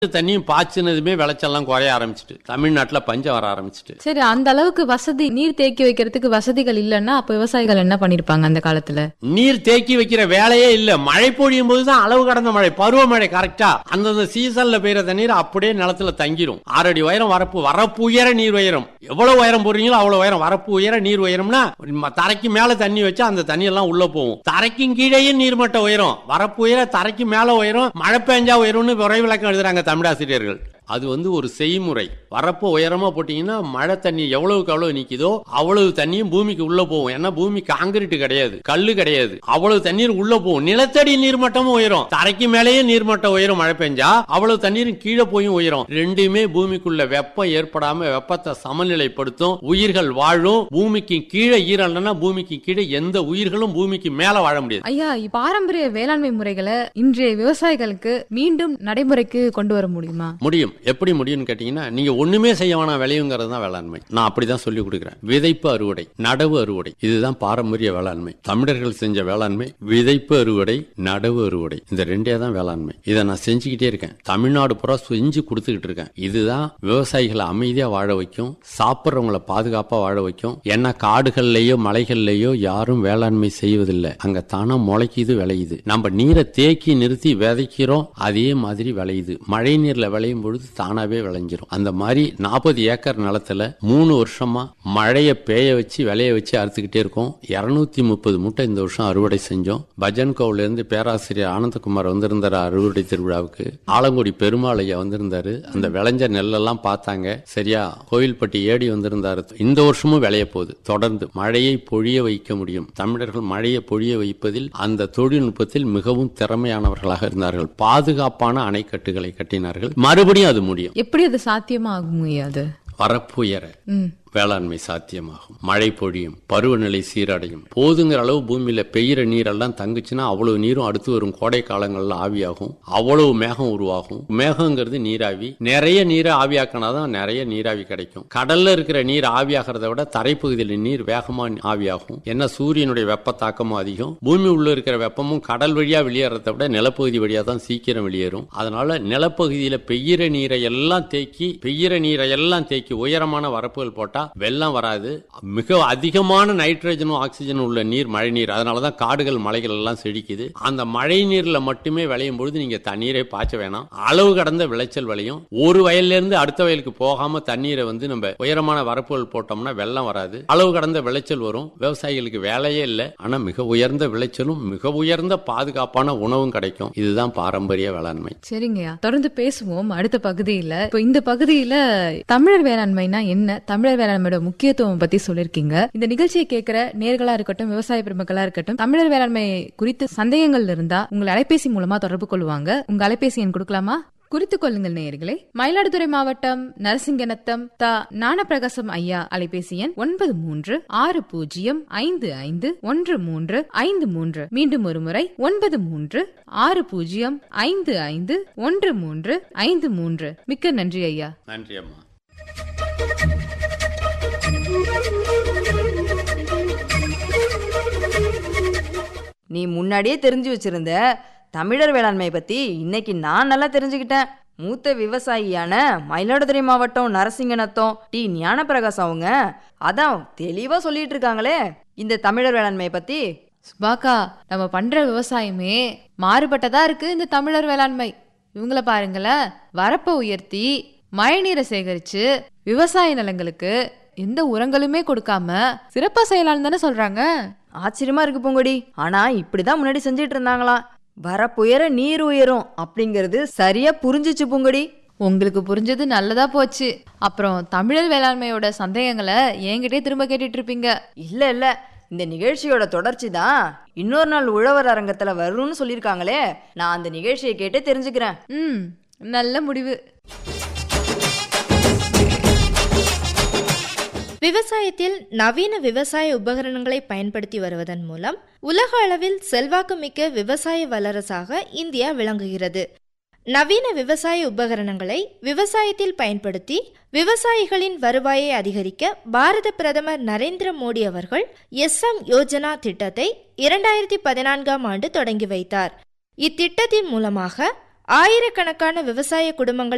தண்ணியும் பாய்ச்சினதுமே விளைச்சல்லாம் குறைய ஆரம்பிச்சிட்டு தமிழ்நாட்டுல பஞ்சம் வர ஆரம்பிச்சிட்டு சரி அந்த அளவுக்கு வசதி நீர் தேக்கி வைக்கிறதுக்கு வசதிகள் இல்லைன்னா அப்ப விவசாயிகள் என்ன பண்ணிருப்பாங்க அந்த காலத்துல நீர் தேக்கி வைக்கிற வேலையே இல்ல மழை பொழியும் போதுதான் அளவு கடந்த மழை பருவமழை கரெக்டா அந்தந்த சீசன்ல பெய்யற தண்ணீர் அப்படியே நிலத்துல தங்கிரும் ஆறடி உயரம் வரப்பு வரப்பு உயர நீர் உயரம் எவ்வளவு உயரம் போடுறீங்களோ அவ்வளவு உயரம் வரப்பு உயர நீர் உயரம்னா ம- தரைக்கு மேல தண்ணி வச்சா அந்த தண்ணி எல்லாம் உள்ள போகும் தரைக்கும் கீழேயும் நீர்மட்டம் உயரம் வரப்பு உயர தரைக்கு மேல உயரம் மழை பெஞ்சா உயரும்னு உரை விளக்கம் எழுதுறாங்க தமிழாசிரியர்கள் அது வந்து ஒரு செய்முறை வரப்பு உயரமா போட்டீங்கன்னா மழை தண்ணி எவ்வளவுக்கு எவ்வளவு நிக்குதோ அவ்வளவு தண்ணியும் பூமிக்கு உள்ள போகும் ஏன்னா பூமி காங்கிரீட் கிடையாது கல்லு கிடையாது அவ்வளவு தண்ணீர் உள்ள போகும் நிலத்தடி நீர்மட்டமும் உயரும் தரைக்கு மேலேயே நீர்மட்டம் உயரும் மழை பெஞ்சா அவ்வளவு தண்ணீரும் கீழே போயும் உயரும் ரெண்டுமே பூமிக்குள்ள வெப்பம் ஏற்படாம வெப்பத்தை சமநிலைப்படுத்தும் உயிர்கள் வாழும் பூமிக்கு கீழே ஈரம்னா பூமிக்கு கீழே எந்த உயிர்களும் பூமிக்கு மேல வாழ முடியாது ஐயா இ- பாரம்பரிய வேளாண்மை முறைகளை இன்றைய விவசாயிகளுக்கு மீண்டும் நடைமுறைக்கு கொண்டு வர முடியுமா முடியும் எப்படி முடியும்னு கேட்டீங்கன்னா நீங்க ஒண்ணுமே செய்ய வேணாம் விளையுங்கிறது தான் வேளாண்மை நான் அப்படிதான் சொல்லி கொடுக்குறேன் விதைப்பு அறுவடை நடவு அறுவடை இதுதான் பாரம்பரிய வேளாண்மை தமிழர்கள் செஞ்ச வேளாண்மை விதைப்பு அறுவடை நடவு அறுவடை இந்த ரெண்டே தான் வேளாண்மை இதை நான் செஞ்சுக்கிட்டே இருக்கேன் தமிழ்நாடு பூரா செஞ்சு கொடுத்துக்கிட்டு இருக்கேன் இதுதான் விவசாயிகளை அமைதியா வாழ வைக்கும் சாப்பிட்றவங்களை பாதுகாப்பா வாழ வைக்கும் ஏன்னா காடுகள்லயோ மலைகள்லயோ யாரும் வேளாண்மை செய்வதில்லை அங்க தானா முளைக்குது விளையுது நம்ம நீரை தேக்கி நிறுத்தி விதைக்கிறோம் அதே மாதிரி விளையுது மழை நீர்ல விளையும் பொழுது தானாவே விளைஞ்சிரும் அந்த மாதிரி நாற்பது ஏக்கர் நிலத்துல மூணு வருஷமா மழையை பேய வச்சு விளைய வச்சு அறுத்துக்கிட்டே இருக்கோம் இருநூத்தி முப்பது மூட்டை இந்த வருஷம் அறுவடை செஞ்சோம் பஜன் கோவில இருந்து பேராசிரியர் ஆனந்தகுமார் வந்திருந்தாரு அறுவடை திருவிழாவுக்கு ஆலங்குடி பெருமாள் ஐயா வந்திருந்தாரு அந்த விளைஞ்ச நெல்லெல்லாம் பார்த்தாங்க சரியா கோயில்பட்டி ஏடி வந்திருந்தாரு இந்த வருஷமும் விளைய போகுது தொடர்ந்து மழையை பொழிய வைக்க முடியும் தமிழர்கள் மழையை பொழிய வைப்பதில் அந்த தொழில்நுட்பத்தில் மிகவும் திறமையானவர்களாக இருந்தார்கள் பாதுகாப்பான அணைக்கட்டுகளை கட்டினார்கள் மறுபடியும் அது முடியும் எப்படி அது சாத்தியமா ஆகும் ஐயா அது வரப்புயர ம் வேளாண்மை சாத்தியமாகும் மழை பொழியும் பருவநிலை சீரடையும் போதுங்கிற அளவு பூமியில பெய்கிற நீரெல்லாம் தங்குச்சுன்னா அவ்வளவு நீரும் அடுத்து வரும் கோடை காலங்கள்ல ஆவியாகும் அவ்வளவு மேகம் உருவாகும் மேகங்கிறது நீராவி நிறைய நீரை ஆவியாக்கினாதான் நிறைய நீராவி கிடைக்கும் கடல்ல இருக்கிற நீர் ஆவியாகிறத விட தரைப்பகுதியில் நீர் வேகமா ஆவியாகும் ஏன்னா சூரியனுடைய வெப்ப தாக்கமும் அதிகம் பூமி உள்ள இருக்கிற வெப்பமும் கடல் வழியா வெளியேறதை விட நிலப்பகுதி வழியா தான் சீக்கிரம் வெளியேறும் அதனால நிலப்பகுதியில பெய்கிற நீரை எல்லாம் தேக்கி பெய்கிற நீரை எல்லாம் தேக்கி உயரமான வரப்புகள் போட்டா வெள்ளம் வராது மிக அதிகமான நைட்ரஜனும் ஆக்சிஜனும் உள்ள நீர் மழை நீர் அதனாலதான் காடுகள் மலைகள் எல்லாம் செழிக்குது அந்த மழை நீர்ல மட்டுமே விளையும் பொழுது நீங்க தண்ணீரை பாய்ச்ச வேணாம் அளவு கடந்த விளைச்சல் விளையும் ஒரு வயல்ல இருந்து அடுத்த வயலுக்கு போகாம தண்ணீரை வந்து நம்ம உயரமான வரப்புகள் போட்டோம்னா வெள்ளம் வராது அளவு கடந்த விளைச்சல் வரும் விவசாயிகளுக்கு வேலையே இல்லை ஆனா மிக உயர்ந்த விளைச்சலும் மிக உயர்ந்த பாதுகாப்பான உணவும் கிடைக்கும் இதுதான் பாரம்பரிய வேளாண்மை சரிங்கய்யா தொடர்ந்து பேசுவோம் அடுத்த பகுதியில இப்போ இந்த பகுதியில தமிழர் வேளாண்மைனா என்ன தமிழர் வேளாண்மையோட முக்கியத்துவம் பத்தி சொல்லிருக்கீங்க இந்த நிகழ்ச்சியை கேட்கிற நேர்களா இருக்கட்டும் விவசாய பெருமக்களா இருக்கட்டும் தமிழர் வேளாண்மை குறித்து சந்தேகங்கள் இருந்தா உங்களை அலைபேசி மூலமா தொடர்பு கொள்வாங்க உங்க அலைபேசி எண் கொடுக்கலாமா குறித்துக் கொள்ளுங்கள் நேயர்களே மயிலாடுதுறை மாவட்டம் நரசிங்கநத்தம் த ஞானப்பிரகாசம் ஐயா அலைபேசி எண் ஒன்பது மூன்று ஆறு பூஜ்ஜியம் ஐந்து ஐந்து ஒன்று மூன்று ஐந்து மூன்று மீண்டும் ஒரு முறை ஒன்பது மூன்று ஆறு பூஜ்ஜியம் ஐந்து ஐந்து ஒன்று மூன்று ஐந்து மூன்று மிக்க நன்றி ஐயா நன்றி அம்மா நீ முன்னாடியே தெரிஞ்சு வச்சிருந்த தமிழர் வேளாண்மை பத்தி இன்னைக்கு நான் நல்லா தெரிஞ்சுக்கிட்டேன் மூத்த விவசாயியான மயிலாடுதுறை மாவட்டம் நரசிங்கநத்தம் டி ஞானப்பிரகாஷ் அவங்க அதான் தெளிவா சொல்லிட்டு இருக்காங்களே இந்த தமிழர் வேளாண்மை பத்தி சுபாக்கா நம்ம பண்ற விவசாயமே மாறுபட்டதா இருக்கு இந்த தமிழர் வேளாண்மை இவங்கள பாருங்களேன் வரப்பை உயர்த்தி மழைநீரை சேகரிச்சு விவசாய நிலங்களுக்கு எந்த உரங்களுமே கொடுக்காம சிறப்பா செய்யலாம்னு தானே சொல்றாங்க ஆச்சரியமா இருக்கு பூங்கொடி ஆனா இப்படிதான் முன்னாடி செஞ்சிட்டு இருந்தாங்களாம் வரப்புயர நீர் உயரும் அப்படிங்கிறது சரியா புரிஞ்சுச்சு பூங்கொடி உங்களுக்கு புரிஞ்சது நல்லதா போச்சு அப்புறம் தமிழர் வேளாண்மையோட சந்தேகங்களை என்கிட்டயே திரும்ப கேட்டுட்டு இருப்பீங்க இல்ல இல்ல இந்த நிகழ்ச்சியோட தொடர்ச்சி தான் இன்னொரு நாள் உழவர் அரங்கத்துல வரும்னு சொல்லியிருக்காங்களே நான் அந்த நிகழ்ச்சியை கேட்டு தெரிஞ்சுக்கிறேன் ம் நல்ல முடிவு விவசாயத்தில் நவீன விவசாய உபகரணங்களை பயன்படுத்தி வருவதன் மூலம் உலக அளவில் செல்வாக்குமிக்க விவசாய வல்லரசாக இந்தியா விளங்குகிறது நவீன விவசாய உபகரணங்களை விவசாயத்தில் பயன்படுத்தி விவசாயிகளின் வருவாயை அதிகரிக்க பாரத பிரதமர் நரேந்திர மோடி அவர்கள் எஸ் எம் யோஜனா திட்டத்தை இரண்டாயிரத்தி பதினான்காம் ஆண்டு தொடங்கி வைத்தார் இத்திட்டத்தின் மூலமாக ஆயிரக்கணக்கான விவசாய குடும்பங்களை